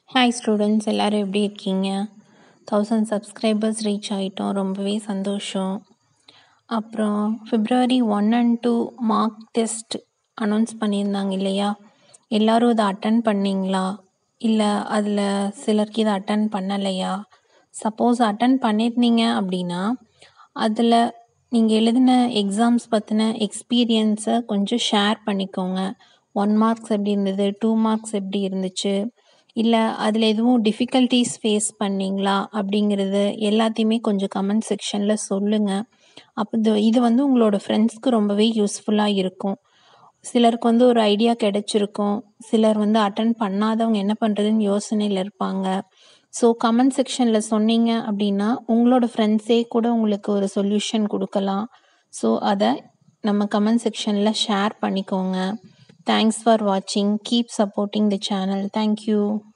hi students எல்லோரும் எப்படி இருக்கீங்க தௌசண்ட் சப்ஸ்கிரைபர்ஸ் ரீச் ஆகிட்டோம் ரொம்பவே சந்தோஷம் அப்புறம் பிப்ரவரி one and two mark test announce பண்ணியிருந்தாங்க இல்லையா எல்லோரும் இதை அட்டன் பண்ணீங்களா இல்லை அதில் சிலருக்கு இதை அட்டன் பண்ணலையா சப்போஸ் அட்டன் பண்ணியிருந்தீங்க அப்படின்னா அதில் நீங்கள் எழுதின எக்ஸாம்ஸ் பற்றின எக்ஸ்பீரியன்ஸை கொஞ்சம் ஷேர் பண்ணிக்கோங்க ஒன் மார்க்ஸ் எப்படி இருந்தது டூ மார்க்ஸ் எப்படி இருந்துச்சு இல்லை அதில் எதுவும் டிஃபிகல்ட்டிஸ் ஃபேஸ் பண்ணீங்களா அப்படிங்கிறது எல்லாத்தையுமே கொஞ்சம் கமெண்ட் செக்ஷனில் சொல்லுங்கள் அப்போ இது இது வந்து உங்களோட ஃப்ரெண்ட்ஸ்க்கு ரொம்பவே யூஸ்ஃபுல்லாக இருக்கும் சிலருக்கு வந்து ஒரு ஐடியா கிடைச்சிருக்கும் சிலர் வந்து அட்டன் பண்ணாதவங்க என்ன பண்ணுறதுன்னு யோசனையில் இருப்பாங்க ஸோ கமெண்ட் செக்ஷனில் சொன்னீங்க அப்படின்னா உங்களோட ஃப்ரெண்ட்ஸே கூட உங்களுக்கு ஒரு சொல்யூஷன் கொடுக்கலாம் ஸோ அதை நம்ம கமெண்ட் செக்ஷனில் ஷேர் பண்ணிக்கோங்க தேங்க்ஸ் ஃபார் வாட்சிங் keep supporting the channel thank you